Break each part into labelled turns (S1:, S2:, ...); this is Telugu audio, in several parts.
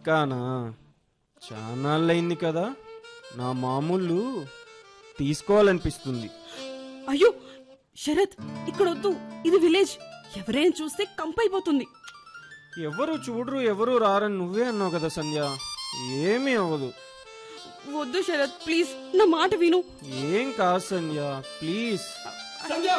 S1: ఇంకానా చానాళ్ళయింది కదా నా మామూలు తీసుకోవాలనిపిస్తుంది
S2: అయ్యో శరత్ ఇక్కడ వద్దు ఇది విలేజ్ ఎవరైనా చూస్తే కంపైపోతుంది
S1: ఎవరు చూడరు ఎవరు రారని నువ్వే అన్నావు కదా సంధ్య ఏమీ అవ్వదు
S2: వద్దు శరత్ ప్లీజ్ నా మాట విను
S1: ఏం కాదు సంధ్య ప్లీజ్
S3: సంధ్య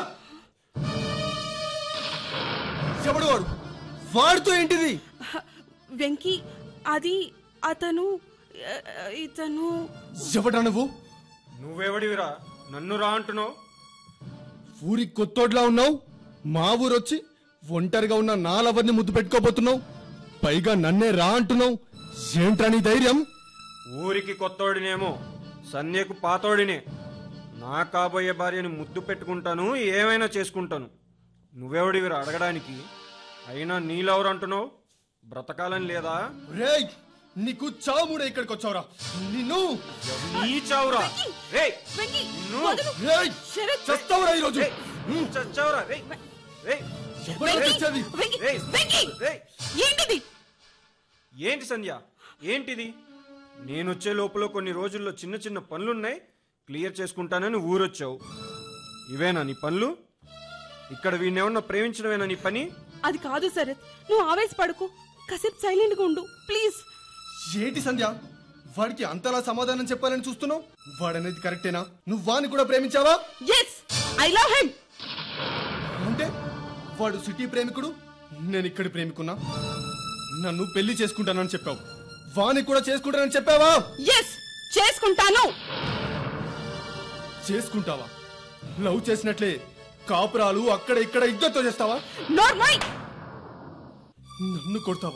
S3: ఎవడు వాడు వాడితో ఏంటిది
S2: వెంకీ అది అతను ఆ, ఇతను
S3: ఎవడా నువ్వు
S1: నువ్వెవడివిరా నన్ను రా అంటున్నావు
S3: ఊరి కొత్తోడ్లా ఉన్నావు మా ఊరొచ్చి ఒంటరిగా ఉన్న నా లవర్ని ముద్దు పెట్టుకోబోతున్నావు పైగా నన్నే రా అంటున్నావు ఏంట్రా నీ ధైర్యం
S1: ఊరికి కొత్తోడినేమో సంధ్యకు పాతోడినే నా కాబోయే భార్యని ముద్దు పెట్టుకుంటాను ఏమైనా చేసుకుంటాను నువ్వెవడివిరా అడగడానికి అయినా నీలెవరు అంటున్నావు బ్రతకాలని లేదా
S3: రేయ్ నీకు చావు మూడే ఇక్కడికి వచ్చావురా నిన్ను
S1: నీ చావురా రేయ్
S2: వెంకీ
S1: నిన్ను
S2: వదలు.
S3: రేయ్
S2: శరత్
S3: చస్తావురా ఈరోజు
S1: రేయ్, నువ్వు చచ్చావురా రేయ్ రేయ్
S3: ఎవరా
S2: వెంకీ,
S3: తెచ్చేది?
S2: వెంకీ,
S1: రేయ్,
S2: వెంకీ,
S1: రేయ్.
S2: ఏంటిది
S1: ఏంటి సంధ్య ఏంటిది నేనొచ్చే లోపల కొన్ని రోజుల్లో చిన్న చిన్న పనులున్నాయి క్లియర్ చేసుకుంటానని ఊరొచ్చావు ఇవేనా నీ పనులు ఇక్కడ వీణేమన్నా ప్రేమించడమేనా నీ పని
S2: అది కాదు శరత్ నువ్వు ఆవేశపడకు కాసేపు సైలెంట్ గా ఉండు ప్లీజ్
S3: ఏంటి సంధ్య వాడికి అంతలా సమాధానం చెప్పాలని చూస్తున్నావు వాడనేది కరెక్టేనా నువ్వు వాని కూడా ప్రేమించావా
S2: ఎస్ ఐ లవ్ హిమ్
S3: అంటే వాడు సిటీ ప్రేమికుడు నేను ఇక్కడి ప్రేమికున్నా నన్ను పెళ్లి చేసుకుంటానని చెప్పావు వాని కూడా చేసుకుంటానని చెప్పావా
S2: ఎస్ చేసుకుంటాను
S3: చేసుకుంటావా లవ్ చేసినట్లే కాపురాలు అక్కడ ఇక్కడ ఇద్దరితో చేస్తావా
S2: నార్మల్
S3: నన్ను కొడతావా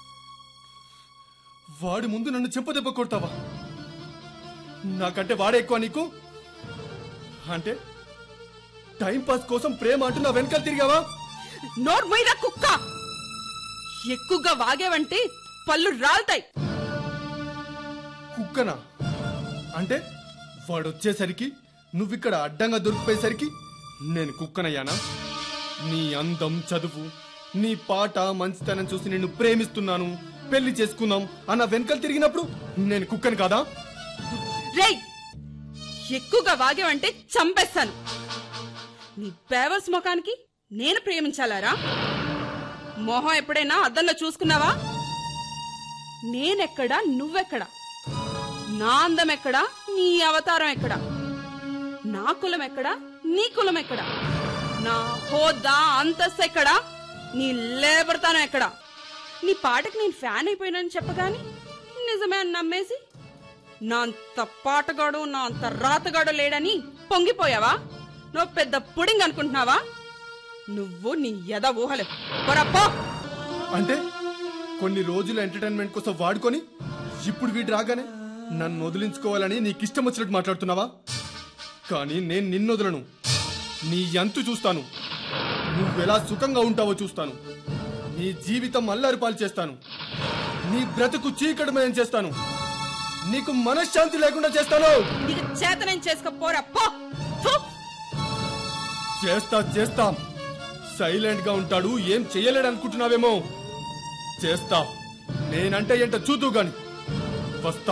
S3: వాడి ముందు నన్ను చెంపదెబ్బ కొడతావా నాకంటే వాడే ఎక్కువ నీకు అంటే టైం పాస్ కోసం ప్రేమ అంటూ నా వెనకాల తిరిగావా
S2: నోర్మైరా కుక్క ఎక్కువగా వాగేవంటే పళ్ళు రాలుతాయి
S3: కుక్కనా అంటే వాడు వచ్చేసరికి నువ్విక్కడ అడ్డంగా దొరికిపోయేసరికి నేను కుక్కనయ్యానా నీ అందం చదువు నీ పాట మంచితనం చూసి నిన్ను ప్రేమిస్తున్నాను పెళ్లి చేసుకుందాం అన్న వెనకలు తిరిగినప్పుడు నేను కుక్కని కాదా
S2: రేయ్ ఎక్కువగా వాగేవంటే చంపేస్తాను నీ బేవస్ ముఖానికి నేను ప్రేమించాలారా మొహం ఎప్పుడైనా అద్దంలో చూసుకున్నావా నేనెక్కడా నువ్వెక్కడా నా అందం ఎక్కడా నీ అవతారం ఎక్కడా నా కులం ఎక్కడా నీ కులం ఎక్కడా నా హోదా అంతస్తు ఎక్కడా నీ లేబడతాను ఎక్కడా నీ పాటకి నేను ఫ్యాన్ అయిపోయినని చెప్పగాని నిజమే అని నమ్మేసి నా అంత పాటగాడు నా అంత రాతగాడు లేడని పొంగిపోయావా నువ్వు పెద్ద పుడింగ్ అనుకుంటున్నావా నువ్వు నీ ఎద ఊహలు పొరప్పో
S3: అంటే కొన్ని రోజుల ఎంటర్టైన్మెంట్ కోసం వాడుకొని ఇప్పుడు వీడు రాగానే నన్ను వదిలించుకోవాలని నీకు ఇష్టం వచ్చినట్టు మాట్లాడుతున్నావా కానీ నేను నిన్ను వదలను నీ ఎంతు చూస్తాను నువ్వెలా సుఖంగా ఉంటావో చూస్తాను నీ జీవితం అల్లరి పాలు చేస్తాను నీ బ్రతుకు చీకటమయం చేస్తాను నీకు మనశ్శాంతి లేకుండా చేస్తాను
S2: నీకు చేతనం చేసుకోపోరా పో ఫు!
S3: చేస్తా చేస్తా సైలెంట్ గా ఉంటాడు ఏం చెయ్యలేడు అనుకుంటున్నావేమో చేస్తా నేనంటే ఏంట చూద్దు గాని వస్తా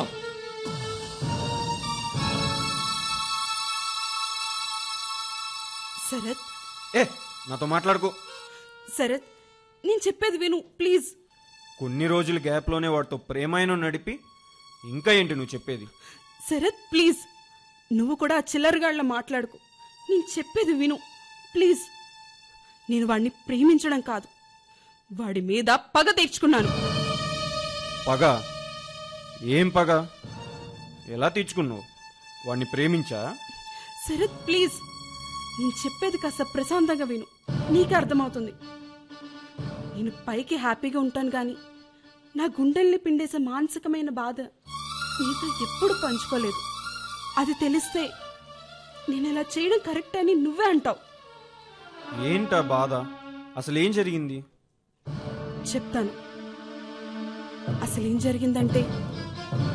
S2: శరత్
S1: ఏ నాతో మాట్లాడుకో
S2: శరత్ నేను చెప్పేది విను ప్లీజ్
S1: కొన్ని రోజుల గ్యాప్లోనే వాడితో ప్రేమాయణం నడిపి ఇంకా ఏంటి నువ్వు చెప్పేది
S2: శరత్ ప్లీజ్ నువ్వు కూడా ఆ చిల్లరగాళ్ళ మాట్లాడుకు నేను చెప్పేది విను ప్లీజ్ నేను వాడిని ప్రేమించడం కాదు వాడి మీద పగ తీర్చుకున్నాను
S1: పగ ఏం పగ ఎలా తీర్చుకున్నావు వాడిని ప్రేమించా
S2: శరత్ ప్లీజ్ నేను చెప్పేది కాస్త ప్రశాంతంగా విను నీకే అర్థమవుతుంది నేను పైకి హ్యాపీగా ఉంటాను గాని నా గుండెల్ని పిండేసే మానసికమైన బాధ నీతో ఎప్పుడు పంచుకోలేదు అది తెలిస్తే నేను ఇలా చేయడం కరెక్ట్ అని నువ్వే అంటావు
S1: ఏంటా బాధ అసలు ఏం జరిగింది
S2: చెప్తాను అసలు ఏం జరిగిందంటే